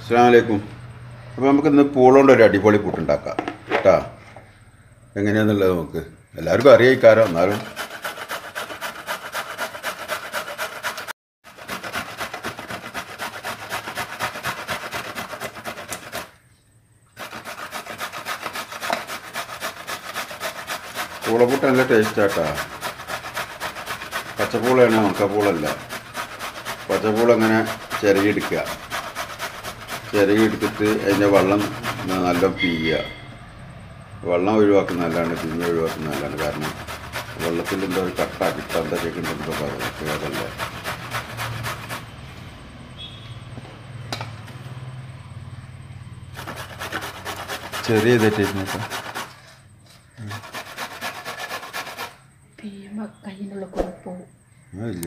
അസ്സാമലൈക്കും അപ്പോൾ നമുക്ക് ഇന്ന് പൂളുകൊണ്ട് ഒരു അടിപൊളി പുട്ടുണ്ടാക്കാം കേട്ടാ എങ്ങനെയാണെന്നുള്ളത് നമുക്ക് എല്ലാവർക്കും അറിയിക്കാരോ എന്നാലും പൂളപ്പുട്ട് നല്ല ടേസ്റ്റാട്ടാ പച്ചപ്പൂളാണ് ഉണക്കപ്പൂളല്ല പച്ചപ്പൂള അങ്ങനെ ചിരകിയെടുക്കുക ചിരകിയെടുത്തിട്ട് അതിൻ്റെ വെള്ളം നല്ല പിയ്യുക വെള്ളം ഒഴിവാക്കുന്നതല്ലാണ്ട് പിഞ്ഞ് ഒഴിവാക്കുന്നതല്ലാണ് കാരണം വെള്ളത്തിൽ എന്തോ ഒരു കട്ടാക്കി എന്താ കേൾക്കുന്നുണ്ടോ കേൾക്കല്ല ചെറിയ തെറ്റിരുന്നേക്കാം കഴിയുമ്പോൾ കയ്യിനുള്ള കുഴപ്പവും ഇല്ല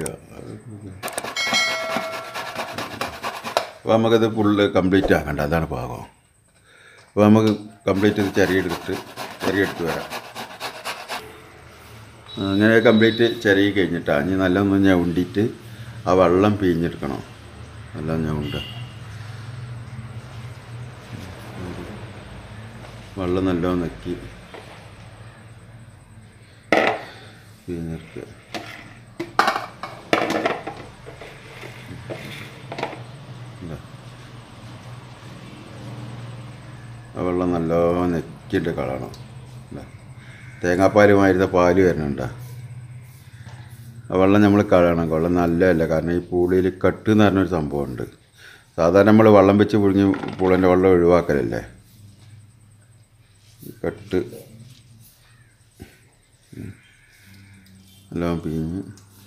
അപ്പോൾ നമുക്കത് ഫുള്ള് കംപ്ലീറ്റ് ആക്കണ്ട അതാണ് പാകം അപ്പോൾ നമുക്ക് കംപ്ലീറ്റ് ഇത് ചെറിയെടുത്തിട്ട് ചെറിയെടുത്ത് വരാം അങ്ങനെ കംപ്ലീറ്റ് ചെറിയ കഴിഞ്ഞിട്ടാണ് ഇനി നല്ലൊന്ന് ഞൗണ്ടിയിട്ട് ആ വെള്ളം പിഴിഞ്ഞെടുക്കണം നല്ല ഞൗണ്ട് വെള്ളം നല്ലോണം നക്കി പിഴിഞ്ഞെടുക്കുക ഇതാ. ആ വെള്ളം നല്ലോണം നെക്കിയിട്ട് കളയണം ഇതാ. തേങ്ങാപ്പാലുമായിരുന്ന പാല് വരുന്നുണ്ട് ആ വെള്ളം നമ്മൾ കളയണം വെള്ളം നല്ലതല്ല കാരണം ഈ പൂളിയിൽ കട്ട് എന്ന് പറഞ്ഞൊരു സംഭവമുണ്ട് സാധാരണ നമ്മൾ വെള്ളം വെച്ച് പുഴുങ്ങി പൂളിൻ്റെ വെള്ളം ഒഴിവാക്കലല്ലേ ഈ കട്ട് ഉം. നല്ലോണം പിഴിഞ്ഞ്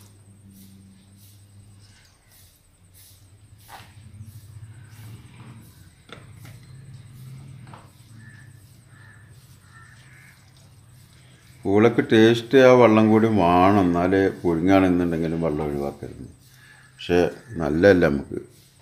പൂളക്ക് ടേസ്റ്റ് ആ വെള്ളം കൂടി വേണം എന്നാലേ പുഴുങ്ങാണെന്നുണ്ടെങ്കിലും വെള്ളം ഒഴിവാക്കരുത് പക്ഷേ നല്ലതല്ല നമുക്ക്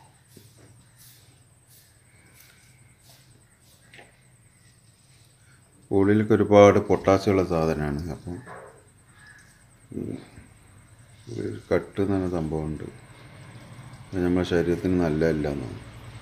പൂളിലേക്ക് ഒരുപാട് പൊട്ടാസ്യമുള്ള സാധനമാണ് അപ്പം ഉം, ഒരു കട്ട് എന്ന് പറഞ്ഞ സംഭവമുണ്ട് അത് നമ്മുടെ ശരീരത്തിന് നല്ലതല്ല എന്നാണ്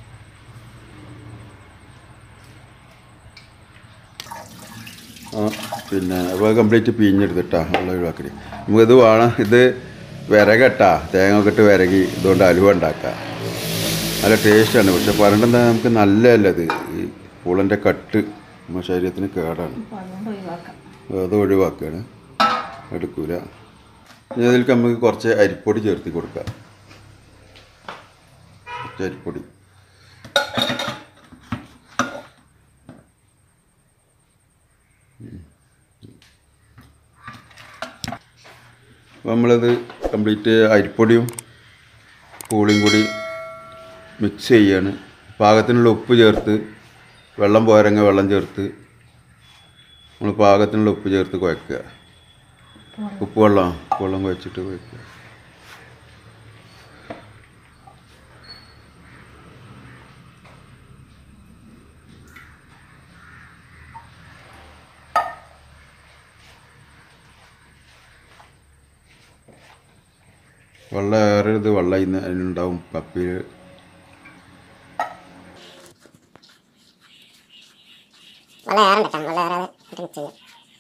ആ, പിന്നെ അപ്പോൾ കംപ്ലീറ്റ് പിഴിഞ്ഞെടുത്തിട്ടാ വെള്ളം ഒഴിവാക്കി നമുക്കിത് വേണം ഇത് വിറകട്ടാ തേങ്ങ ഒക്കെ ഇട്ട് വിരകി ഇതുകൊണ്ട് അലുവ ഉണ്ടാക്കാം നല്ല ടേസ്റ്റാണ് പക്ഷെ പറഞ്ഞിട്ടെന്താ നമുക്ക് നല്ലതല്ല ഇത് ഈ പൂളൻ്റെ കട്ട് നമ്മുടെ ശരീരത്തിന് കേടാണ് അപ്പോൾ അതുകൊണ്ട് ഒഴിവാക്കാം അത് ഒഴിവാക്കുകയാണ് എടുക്കൂല ഇനി അതിലേക്ക് നമുക്ക് കുറച്ച് അരിപ്പൊടി ചേർത്തി കൊടുക്കാം കുറച്ച് അരിപ്പൊടി അപ്പോൾ നമ്മളത് കംപ്ലീറ്റ് അരിപ്പൊടിയും പൂളിയും കൂടി മിക്സ് ചെയ്യാണ് പാകത്തിനുള്ള ഉപ്പ് ചേർത്ത് വെള്ളം പോരങ്ങ വെള്ളം ചേർത്ത് നമ്മൾ പാകത്തിനുള്ള ഉപ്പ് ചേർത്ത് കുഴക്കുക ഉപ്പ് വെള്ളം ഉപ്പ് വെള്ളം കുഴച്ചിട്ട് കുഴക്കുക വെള്ളം ഏറരുത് വെള്ളം ഇന്ന് അതിനുണ്ടാവും കപ്പിയിൽ വെള്ളം ഏറണ്ട കേട്ടോ വെള്ളം ഏറാതെ ഇത് മിക്സ് ചെയ്യാം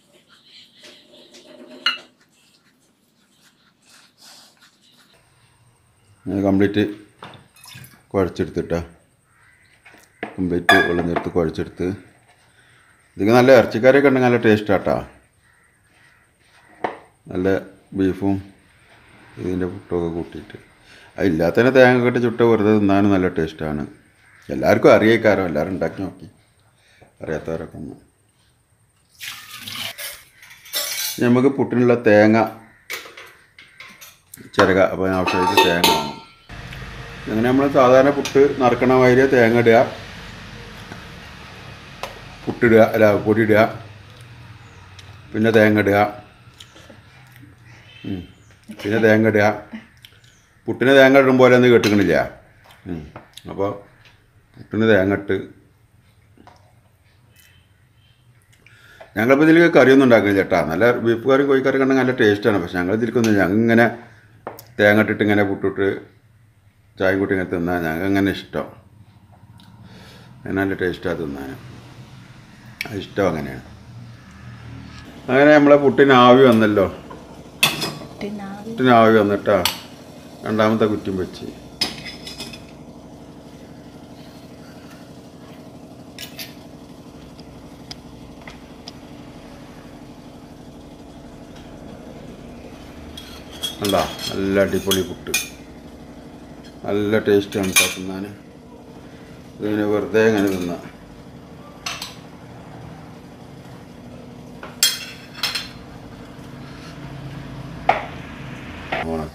കംപ്ലീറ്റ് കുഴച്ചെടുത്തിട്ടാ കംപ്ലീറ്റ് വെള്ളം ചേർത്ത് കുഴച്ചെടുത്ത് ഇതിന് നല്ല ഇറച്ചിക്കറിയൊക്കെ ഉണ്ടെങ്കിൽ നല്ല ടേസ്റ്റാട്ടാ നല്ല ബീഫും ഇതിൻ്റെ പുട്ടൊക്കെ കൂട്ടിയിട്ട് അതില്ലാത്തതിനെ തേങ്ങ ഒക്കെ ഇട്ട് ചുട്ട വെറുതെ തിന്നാനും നല്ല ടേസ്റ്റാണ് എല്ലാവർക്കും അറിയേക്കാരോ എല്ലാവരും ഉണ്ടാക്കി നോക്കി അറിയാത്തവരൊക്കെ ഒന്ന് ഇനി നമുക്ക് പുട്ടിനുള്ള തേങ്ങ ചിരക അപ്പോൾ ആവശ്യമായിട്ട് തേങ്ങ വേണം അങ്ങനെ നമ്മൾ സാധാരണ പുട്ട് നറുക്കണ മാതിരി തേങ്ങ ഇടുക പുട്ടിടുക അല്ല പൊടി ഇടുക പിന്നെ തേങ്ങ ഇടുക ഉം. പിന്നെ തേങ്ങ ഇടുക പുട്ടിന് തേങ്ങ ഇടും പോലെ ഒന്നും കെട്ടുക്കണില്ല അപ്പോൾ പുട്ടിന് തേങ്ങ ഇട്ട് ഞങ്ങളിപ്പോൾ ഇതിലേക്ക് കറിയൊന്നും ഉണ്ടാക്കുന്നില്ല ചേട്ടാ നല്ല ബീഫ് കറി കോഴിക്കറി കണ്ടെങ്കിൽ നല്ല ടേസ്റ്റാണ് പക്ഷെ ഞങ്ങൾ ഇതിലേക്കൊന്നും ഞങ്ങൾ ഇങ്ങനെ തേങ്ങ ഇട്ടിട്ട് ഇങ്ങനെ പുട്ടിട്ട് ചായ കൂട്ടി ഇങ്ങനെ തിന്നാൽ ഞങ്ങൾക്ക് അങ്ങനെ ഇഷ്ടം അത് നല്ല ടേസ്റ്റാണ് തിന്നാൻ അത് ഇഷ്ടം അങ്ങനെയാണ് അങ്ങനെ നമ്മളെ പുട്ടിന് ആവി വന്നല്ലോ പിന്നെ പുട്ടിന് ആവി വന്നിട്ടാ രണ്ടാമത്തെ കുറ്റിയും വെച്ച് അല്ല നല്ല അടിപൊളി പുട്ട് നല്ല ടേസ്റ്റാണ് കേട്ടോ തിന്നാൻ ഇതിന് വെറുതെ അങ്ങനെ തിന്നാം ഓണം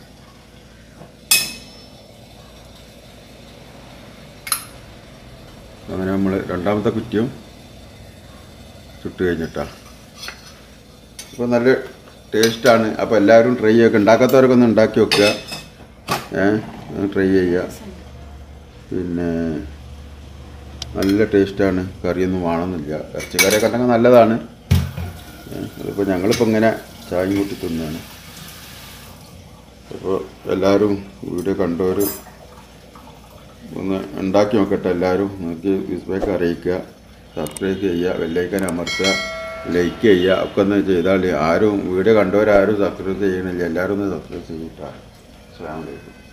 അങ്ങനെ നമ്മൾ രണ്ടാമത്തെ കുറ്റിയും ചുട്ട് കഴിഞ്ഞിട്ടാ അപ്പോൾ നല്ല ടേസ്റ്റാണ് അപ്പോൾ എല്ലാവരും ട്രൈ ചെയ്യുക ഉണ്ടാക്കാത്തവരൊക്കെ ഒന്ന് ഉണ്ടാക്കി വെക്കുക ഏ ട്രൈ ചെയ്യുക പിന്നെ നല്ല ടേസ്റ്റാണ് കറിയൊന്നും വേണമെന്നില്ല ഇറച്ചിക്കറിയൊക്കെ ഉണ്ടെങ്കിൽ നല്ലതാണ് ഏ, അതിപ്പോൾ ഞങ്ങളിപ്പോൾ ഇങ്ങനെ ചായം കൂട്ടി തിന്നാണ് അപ്പോൾ എല്ലാവരും വീഡിയോ കണ്ടവർ ഒന്ന് ഉണ്ടാക്കി നോക്കട്ടെ എല്ലാവരും നിങ്ങൾക്ക് ഫീഡ്ബാക്ക് അറിയിക്കുക സബ്സ്ക്രൈബ് ചെയ്യുക ബെല്ലൈക്കൻ അമർത്തുക ലൈക്ക് ചെയ്യുക ഒക്കെ ഒന്ന് ചെയ്താൽ ആരും വീഡിയോ കണ്ടവരാരും സബ്സ്ക്രൈബ് ചെയ്യണില്ല എല്ലാവരും ഒന്ന് സബ്സ്ക്രൈബ് ചെയ്യട്ടാ അസ്സാം വലൈക്കും